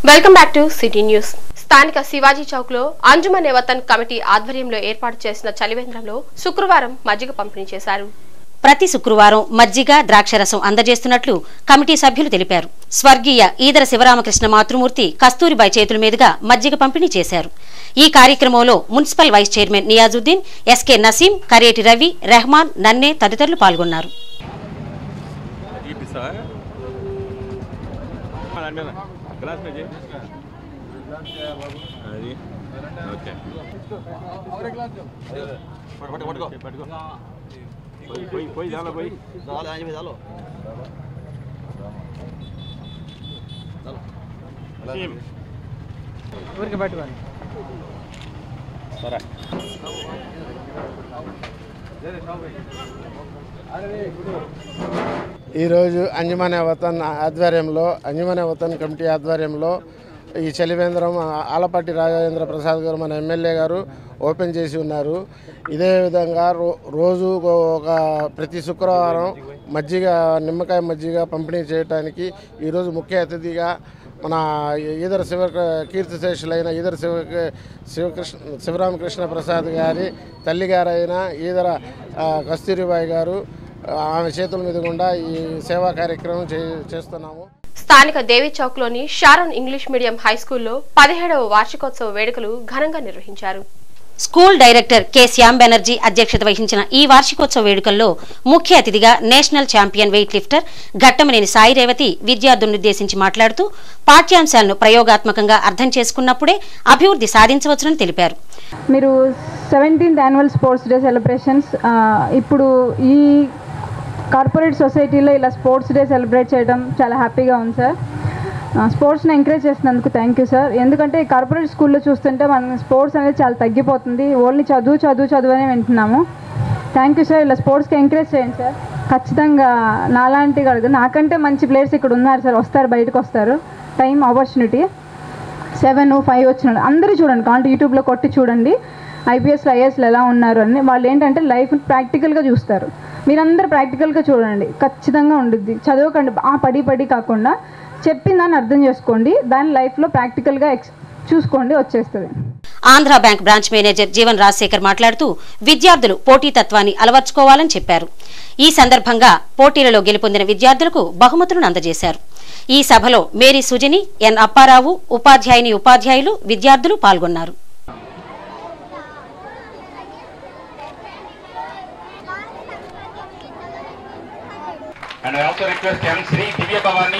Welcome back to city news స్థానిక శివాజీ చౌక్ లో అంజుమన్ వతన్ committee ఆధ్వర్యంలో ఏర్పాటు చేసిన చలివేంద్రంలో శుక్రవారం మజ్జిగ పంపిణీ చేశారు ప్రతి శుక్రవారం మజ్జిగ ద్రాక్షరసం అందజేస్తున్నట్లు కమిటీ సభ్యులు తెలిపారు స్వర్గీయ ఈదర శివరామకృష్ణ మాతృమూర్తి కస్తూరిబాయి చేతుల మీదుగా మజ్జిగ పంపిణీ చేశారు ఈ కార్యక్రమంలో municipal vice chairman Niyazuddin SK Naseem Kareti Ravi Rahman నన్నే తదితరులు పాల్గొన్నారు తీపిస్తావా దాని మీద గ్లాస్ మీద చేయి. అది ఓకే పట్టుకో పట్టుకో పట్టుకో పోయి పోయి పోయి దానిలో పోయి సీమ్. ఊరికి పట్టుకోండి సరే ఈరోజు అంజమానే వతన్ ఆధ్వర్యంలో అంజమానే వతన్ కమిటీ ఆధ్వర్యంలో ఈ చలివేంద్రం ఆలపాటి రాజేంద్ర ప్రసాద్ గారు మన ఎమ్మెల్యే గారు ఓపెన్ చేసి ఉన్నారు ఇదే విధంగా రో రోజు ఒక ప్రతి శుక్రవారం మజ్జిగ నిమ్మకాయ మజ్జిగ పంపిణీ చేయడానికి ఈరోజు ముఖ్య అతిథిగా మన ఈదర శివ కీర్తిశేషులైన ఈదర శివ శివకృష్ణ శివరామకృష్ణ ప్రసాద్ గారి తల్లిగారైన ఈదర ఆ, కస్తూరిబాయి గారు ఆమె చేతుల మీద గుండా ఈ సేవా కార్యక్రమం చే చేస్తున్నాము స్థానిక దేవి చౌక్ లోని షారోన్ ఇంగ్లీష్ మీడియం హై స్కూల్లో పదిహేడవ వార్షికోత్సవ వేడుకలు ఘనంగా నిర్వహించారు school director K Shyam Banerjee అధ్యక్షత వహించిన ఈ వార్షికోత్సవ వేడుకల్లో ముఖ్య అతిథిగా national champion weightlifter Ghattamaneni Sai Revathi విద్యార్థులనుద్దేశించి మాట్లాడుతూ పాఠ్యాంశాలను ప్రయోగాత్మకంగా అర్థం చేసుకున్నప్పుడే అభివృద్ధి సాధించవచ్చునని తెలిపారు మీరు seventeenth annual sports day celebrations ఇప్పుడు ఈ కార్పొరేట్ సొసైటీలో ఇలా స్పోర్ట్స్ డే సెలబ్రేట్ చేయడం చాలా హ్యాపీగా ఉంది సార్ స్పోర్ట్స్ని ఎంకరేజ్ చేసినందుకు థ్యాంక్ యూ సార్ ఎందుకంటే ఈ కార్పొరేట్ స్కూల్లో చూస్తుంటే మన స్పోర్ట్స్ అనేది చాలా తగ్గిపోతుంది ఓన్లీ చదువు చదువు చదువు అనే వింటున్నాము థ్యాంక్ యూ సార్ ఇలా స్పోర్ట్స్కి ఎంకరేజ్ చేయండి సార్ ఖచ్చితంగా నాలాంటి కాదు నాకంటే మంచి ప్లేయర్స్ ఇక్కడ ఉన్నారు సార్ వస్తారు బయటకు వస్తారు టైం ఆపర్చునిటీ సెవెన్ ఫైవ్ వచ్చినాడు అందరూ చూడండి కాంటే యూట్యూబ్లో కొట్టి చూడండి ఐపీఎస్లో ఐఏఎస్లో ఎలా ఉన్నారు అని వాళ్ళు ఏంటంటే లైఫ్ ప్రాక్టికల్గా చూస్తారు మీరందరూ ప్రాక్టికల్గా చూడండి ఖచ్చితంగా ఉండుద్ది చదవకండి ఆ పడి పడి కాకుండా చెప్పిన దాన్ని అర్థం చేసుకోండి దాని లైఫ్లో ప్రాక్టికల్గా ఎక్స్ చూసుకోండి వచ్చేస్తుంది Andhra bank branch manager Jeevan Rajasekhar మాట్లాడుతూ విద్యార్థులు పోటీతత్వాన్ని అలవర్చుకోవాలని చెప్పారు ఈ సందర్భంగా పోటీలలో గెలుపొందిన విద్యార్థులకు బహుమతులను అందజేశారు ఈ సభలో మేరీ సుజని ఎన్ అప్పారావు ఉపాధ్యాయుని ఉపాధ్యాయులు విద్యార్థులు పాల్గొన్నారు And I also request M. Sri Divya Bhavani.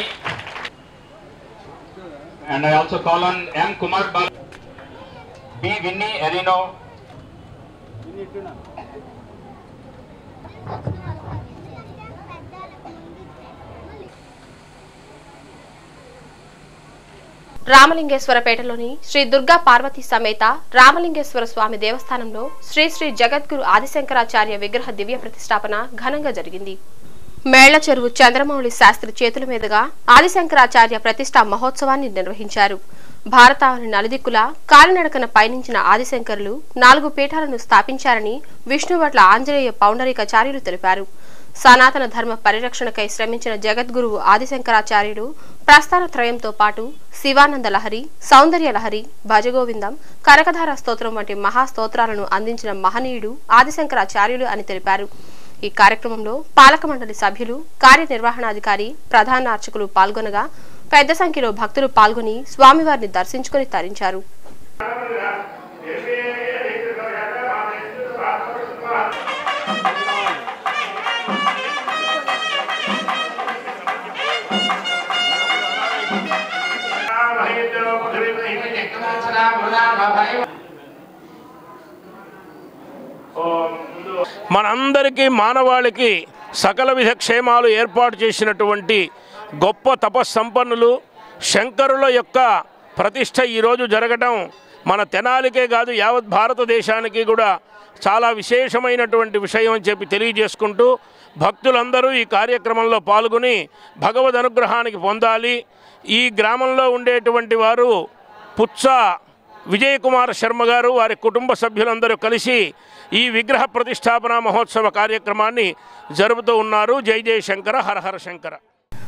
And I also call on M. Kumar Bal. B. Vinny Erino. రామలింగేశ్వరపేటలోని Shri Durga Parvati సమేత రామలింగేశ్వర స్వామి దేవస్థానంలో శ్రీ శ్రీ జగద్గురు ఆదిశంకరాచార్య విగ్రహ దివ్య ప్రతిష్టాపన ఘనంగా జరిగింది మేళ్ల చెరువు చంద్రమౌళి శాస్త్రి చేతుల మీదుగా ఆదిశంకరాచార్య ప్రతిష్టా మహోత్సవాన్ని నిర్వహించారు భారతావని నలుదిక్కులా కాలినడకన పయనించిన ఆదిశంకరులు నాలుగు పీఠాలను స్థాపించారని విష్ణువట్ల ఆంజనేయ పౌండరీకాచార్యులు తెలిపారు సనాతన ధర్మ పరిరక్షణకై శ్రమించిన జగద్గురువు ఆదిశంకరాచార్యుడు ప్రస్థాన త్రయంతో పాటు శివానంద లహరి సౌందర్య లహరి భజగోవిందం కనకధార స్తోత్రం వంటి మహాస్తోత్రాలను అందించిన మహనీయుడు ఆదిశంకరాచార్యులు అని తెలిపారు ఈ కార్యక్రమంలో పాలక మండలి సభ్యులు కార్యనిర్వహణాధికారి ప్రధాన అర్చకులు పాల్గొనగా పెద్ద సంఖ్యలో భక్తులు పాల్గొని స్వామివారిని దర్శించుకుని తరించారు మనందరికీ మానవాళికి సకల విధ క్షేమాలు ఏర్పాటు చేసినటువంటి గొప్ప తపస్సంపన్నులు శంకరుల యొక్క ప్రతిష్ట ఈరోజు జరగటం మన తెనాలికే కాదు యావత్ భారతదేశానికి కూడా చాలా విశేషమైనటువంటి విషయం అని చెప్పి తెలియజేసుకుంటూ భక్తులందరూ ఈ కార్యక్రమంలో పాల్గొని భగవద్ అనుగ్రహానికి పొందాలి ఈ గ్రామంలో ఉండేటువంటి వారు పుచ్చ విజయ్ కుమార్ శర్మ గారు వారి కుటుంబ సభ్యులందరూ కలిసి ఈ విగ్రహ ప్రతిష్టాపన మహోత్సవ కార్యక్రమాన్ని జరుపుతూ ఉన్నారు జై జై శంకర హర హర శంకర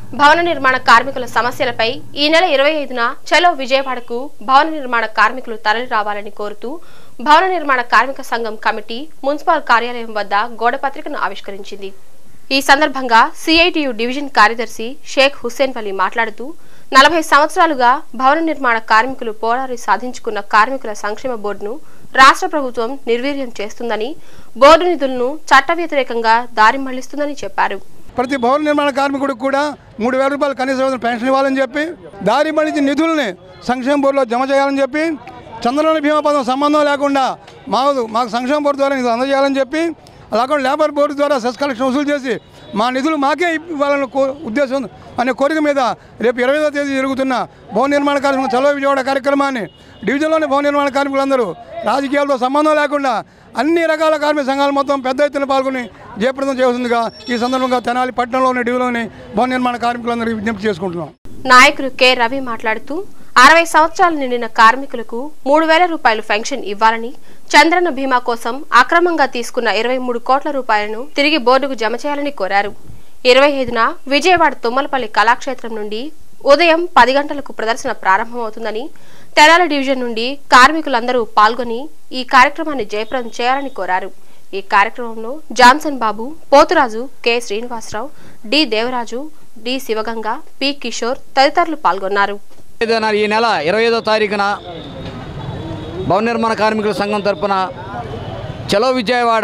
భవన నిర్మాణ కార్మికుల సమస్యలపై ఈ నెల ఇరవై ఐదున చలో విజయవాడకు భవన నిర్మాణ కార్మికులు తరలి రావాలని కోరుతూ భవన నిర్మాణ కార్మిక సంఘం కమిటీ మున్సిపల్ కార్యాలయం వద్ద గోడపత్రికను ఆవిష్కరించింది ఈ సందర్భంగా సిఐటియు డివిజన్ కార్యదర్శి షేక్ హుస్సేన్ వలీ మాట్లాడుతూ నలభై సంవత్సరాలుగా భవన నిర్మాణ కార్మికులు పోరాడి సాధించుకున్న కార్మికుల సంక్షేమ బోర్డును రాష్ట్ర ప్రభుత్వం నిర్వీర్యం చేస్తుందని బోర్డు నిధులను చట్ట వ్యతిరేకంగా దారి మళ్లిస్తుందని చెప్పారు ప్రతి భవన నిర్మాణ కార్మికుడికి కూడా మూడు వేల రూపాయలు కనీస వేతన పెన్షన్ ఇవ్వాలని చెప్పి దారి మళ్ళీ నిధుల్ని సంక్షేమ బోర్డులో జమ చేయాలని చెప్పి చంద్రబాబు బీమా పథకం సంబంధం లేకుండా మాకు మాకు సంక్షేమ బోర్డు ద్వారా నిధులు అందజేయాలని చెప్పి అలాగే లేబర్ బోర్డు ద్వారా సెస్ కలెక్షన్ వసూలు చేసి మా నిధులు మాకే ఇవ్వాలన్న కో- ఉద్దేశం అనే కోరిక మీద రేపు ఇరవై ఐదో తేదీ జరుగుతున్న భవన నిర్మాణ కార్మికుల చలో విజయవాడ కార్యక్రమాన్ని డివిజన్లోని భవన నిర్మాణ కార్మికులందరూ రాజకీయాలతో సంబంధం లేకుండా అన్ని రకాల కార్మిక సంఘాలు మొత్తం పెద్ద ఎత్తున పాల్గొని జయప్రదం చేస్తుందిగా ఈ సందర్భంగా తెనాలి పట్టణంలోని డివిజన్లోని భవన నిర్మాణ కార్మికులందరికీ విజ్ఞప్తి చేసుకుంటున్నాం నాయకులు కె రవి మాట్లాడుతూ అరవై సంవత్సరాలు నిండిన కార్మికులకు మూడు వేల రూపాయలు పెన్షన్ ఇవ్వాలని చంద్రన్న బీమా కోసం అక్రమంగా తీసుకున్న ఇరవై మూడు కోట్ల రూపాయలను తిరిగి బోర్డుకు జమ చేయాలని కోరారు ఇరవై ఐదున విజయవాడ తుమ్మలపల్లి కళాక్షేత్రం నుండి ఉదయం పది గంటలకు ప్రదర్శన ప్రారంభమవుతుందని తెనాలి డివిజన్ నుండి కార్మికులందరూ పాల్గొని ఈ కార్యక్రమాన్ని జయప్రదం చేయాలని కోరారు ఈ కార్యక్రమంలో Johnson Babu Pothuraju K Srinivasarao D Devaraju D Shivaganga P Kishore తదితరులు పాల్గొన్నారు ఐదోన ఈ నెల ఇరవై ఐదో తారీఖున భవన నిర్మాణ కార్మికుల సంఘం తరపున చలో విజయవాడ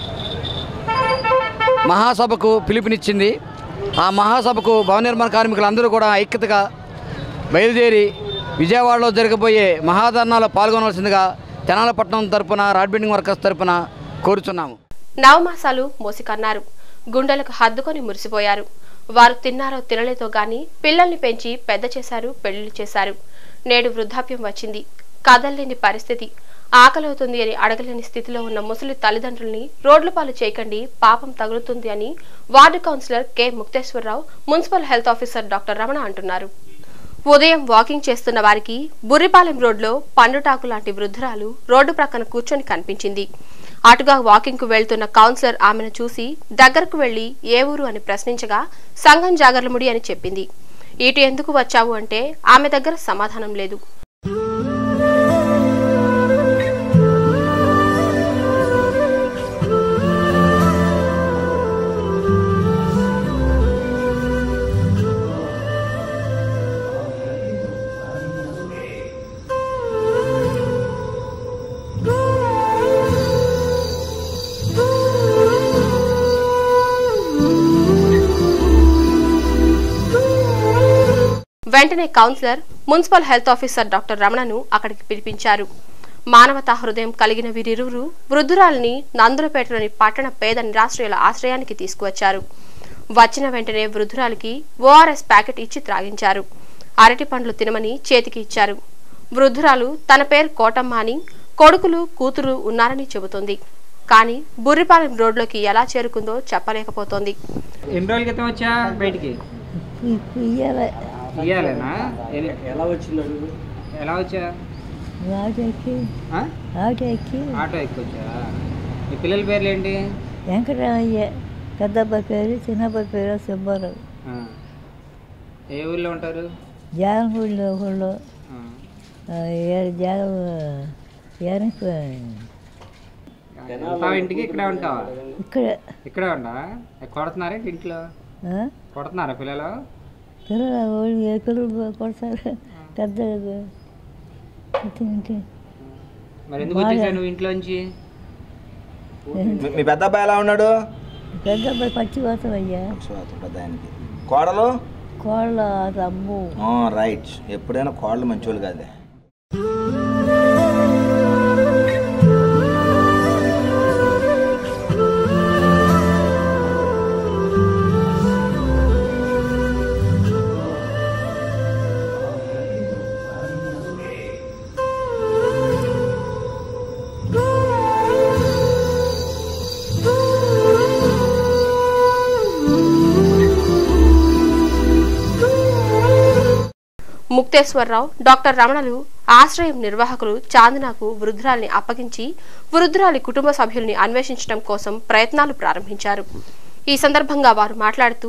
మహాసభకు పిలుపునిచ్చింది ఆ మహాసభకు భవన నిర్మాణ కార్మికులందరూ కూడా ఐక్యతగా బయలుదేరి విజయవాడలో జరగబోయే మహాధర్నాలో పాల్గొనవలసిందిగా తెనాలపట్నం తరపున రాడ్ బిల్డింగ్ వర్కర్స్ తరపున కోరుచున్నాము నవమాసాలు మోసికన్నారు గుండెలకు హద్దుకొని మురిసిపోయారు వారు తిన్నారో తినలేదో గాని పిల్లల్ని పెంచి పెద్ద చేశారు పెళ్లిళ్ళు చేశారు నేడు వృద్ధాప్యం వచ్చింది కదల్లేని పరిస్థితి ఆకలవుతుంది అని అడగలేని స్థితిలో ఉన్న ముసలి తల్లిదండ్రుల్ని రోడ్ల పాలు చేయకండి పాపం తగులుతుంది అని ward councillor K Mukteswararao municipal health officer doctor Ramana అంటున్నారు ఉదయం వాకింగ్ చేస్తున్న వారికి బుర్రిపాలెం రోడ్లో పండుటాకు లాంటి వృద్ధురాలు రోడ్డు ప్రక్కన కూర్చొని కనిపించింది అటుగా వాకింగ్ కు వెళ్తున్న కౌన్సిలర్ ఆమెను చూసి దగ్గరకు వెళ్లి ఏ ఊరు అని ప్రశ్నించగా సంఘం జాగర్లముడి అని చెప్పింది ఇటు ఎందుకు వచ్చావు అంటే ఆమె దగ్గర సమాధానం లేదు వెంటనే councillor municipal health officer doctor రమణను అక్కడికి పిలిపించారు మానవతా హృదయం కలిగిన వీరిరువురు వృద్ధురాలిని నందులపేటలోని పట్టణ పేద నిరాశ్రయుల ఆశ్రయానికి తీసుకువచ్చారు వచ్చిన వెంటనే వృద్ధురాలికి ఓఆర్ఎస్ ప్యాకెట్ ఇచ్చి త్రాగించారు అరటి పండ్లు తినమని చేతికి ఇచ్చారు వృద్ధురాలు తన పేరు కోటమ్మ అని కొడుకులు కూతురు ఉన్నారని చెబుతోంది కానీ బుర్రిపాలెం రోడ్లోకి ఎలా చేరుకుందో చెప్పలేకపోతోంది ఎన్ని రోజుల క్రితం వచ్చా బయటికి ఇయ్యాలేనా ఎన్ని- ఎలా వచ్చినాడు ఎలా వచ్చా ఆటోకి ఆ? ఆటోకి ఆటో ఎక్కొచ్చా మీ పిల్లల పేర్లు ఏంటి వెంకటరామయ్య పెద్దబ్బాయి పేరు చిన్నబ్బాయి పేరు సుబ్బారావు ఆ. ఏ ఊళ్ళో ఉంటారు జాగంగూడిలో ఊళ్ళో ఆ. ఏడు జాగ ఏమి ఉంటావా ఇంటికి ఇక్కడే ఉంటావా ఇక్కడ ఇక్కడే ఉంటావా ఏ, కొడుతున్నారా ఏంటి ఇంట్లో ఆ? కొడుతున్నారా పిల్లలు పిల్లలు వాళ్ళు ఏ పిల్లలు కొడతారు పెద్ద ఇంటి మరి ఎందుకు వచ్చేసావు నువ్వు ఇంట్లోంచి మీ పెద్ద అబ్బాయి ఎలా ఉన్నాడు పెద్ద అబ్బాయి పచ్చి పోతావయ్యా పెద్ద ఆయనకి కోడలు కోళ్ళ అమ్ము ఆ, రైట్ ఎప్పుడైనా కోడలు మంచోళ్ళు కాదే ముక్తేశ్వరరావు డాక్టర్ రమణలు ఆశ్రయం నిర్వాహకులు చాందనాకు వృద్ధురాల్ని అప్పగించి వృద్ధురాలి కుటుంబ సభ్యుల్ని అన్వేషించడం కోసం ప్రయత్నాలు ప్రారంభించారు ఈ సందర్భంగా వారు మాట్లాడుతూ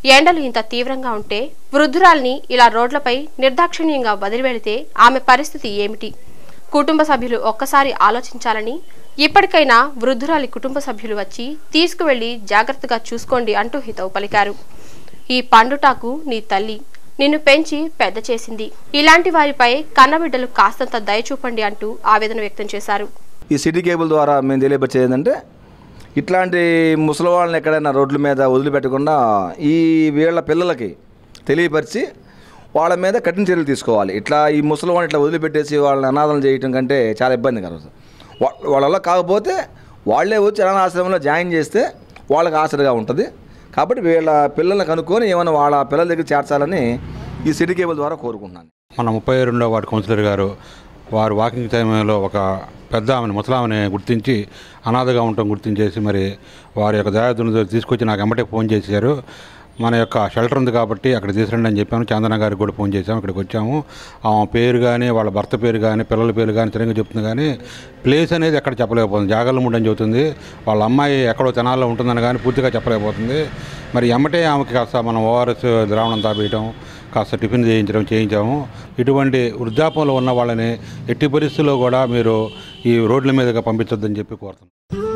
ఎండలు ఇంత తీవ్రంగా ఉంటే వృద్ధురాల్ని ఇలా రోడ్లపై నిర్దాక్షిణ్యంగా వదిలివెళితే ఆమె పరిస్థితి ఏమిటి కుటుంబ సభ్యులు ఒక్కసారి ఆలోచించాలని ఇప్పటికైనా వృద్ధురాలి కుటుంబ సభ్యులు వచ్చి తీసుకువెళ్లి జాగ్రత్తగా చూసుకోండి అంటూ హితవు పలికారు ఈ పండుటాకు నీ తల్లి నిన్ను పెంచి పెద్ద చేసింది ఇలాంటి వారిపై కన్నబిడ్డలు కాస్తంత దయ చూపండి అంటూ ఆవేదన వ్యక్తం చేశారు ఈ సిటీ కేబుల్ ద్వారా మేము తెలియపరిచేది ఏంటంటే ఇట్లాంటి ముసలి వాళ్ళని ఎక్కడైనా రోడ్ల మీద వదిలిపెట్టకుండా ఈ వీళ్ళ పిల్లలకి తెలియపరిచి వాళ్ళ మీద కఠిన చర్యలు తీసుకోవాలి ఇట్లా ఈ ముసలి వాళ్ళని ఇట్లా వదిలిపెట్టేసి వాళ్ళని అనాథం చేయటం కంటే చాలా ఇబ్బందికరం వా- వాళ్ళ కాకపోతే వాళ్ళే వచ్చి అనాథాశ్రమంలో జాయిన్ చేస్తే వాళ్ళకి ఆసరిగా ఉంటుంది కాబట్టి వీళ్ళ పిల్లల్ని కనుక్కొని ఏమైనా వాళ్ళ పిల్లల దగ్గర చేర్చాలని ఈ సిటీ కేబుల్ ద్వారా కోరుకుంటున్నాను మన ముప్పై రెండో వార్డు కౌన్సిలర్ గారు వారు వాకింగ్ టైంలో ఒక పెద్ద ఆమెను ముసలామెని గుర్తించి అనాథగా ఉండటం గుర్తించేసి మరి వారి యొక్క దయాదును తీసుకొచ్చి నాకు ఎమ్మటే ఫోన్ చేశారు మన యొక్క షెల్టర్ ఉంది కాబట్టి అక్కడ తీసుకురండి అని చెప్పాను చందన గారికి కూడా ఫోన్ చేశాము ఇక్కడికి వచ్చాము ఆమె పేరు కానీ వాళ్ళ భర్త పేరు కానీ పిల్లల పేరు కానీ తిరిగి చెప్తుంది కానీ ప్లేస్ అనేది ఎక్కడ చెప్పలేకపోతుంది జాగర్ల ముండని చెబుతుంది వాళ్ళ అమ్మాయి ఎక్కడో తెనాల్లో ఉంటుందని కానీ పూర్తిగా చెప్పలేకపోతుంది మరి ఎమ్మటే ఆమెకి కాస్త మనం ఓఆర్ఎస్ ద్రావణం తాపేయటం కాస్త టిఫిన్ చేయించడం చేయించాము ఇటువంటి వృద్ధాపంలో ఉన్న వాళ్ళని ఎట్టి పరిస్థితుల్లో కూడా మీరు ఈ రోడ్ల మీదుగా పంపించొద్దని చెప్పి కోరుతున్నాను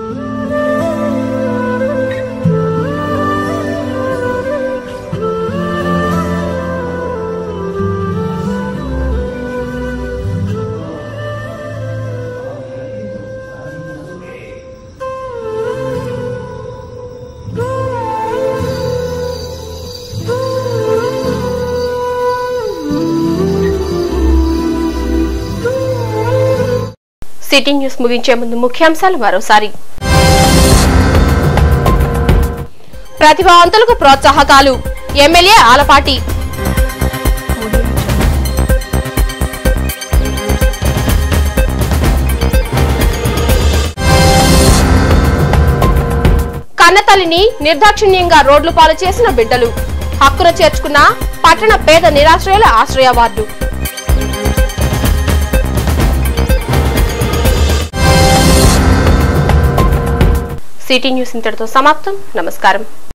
సిటీ న్యూస్ ముగించే ముందు ముఖ్యాంశాలు మరోసారి ప్రతిభావంతులకు ప్రోత్సాహకాలు ఎమ్మెల్యే ఆలపాటి కన్నతల్లిని నిర్దాక్షిణ్యంగా రోడ్లు పాలు చేసిన బిడ్డలు హక్కున చేర్చుకున్న పట్టణ పేద నిరాశ్రయుల ఆశ్రయ వార్డు సిటీ న్యూస్ ఇంతటితో సమాప్తం నమస్కారం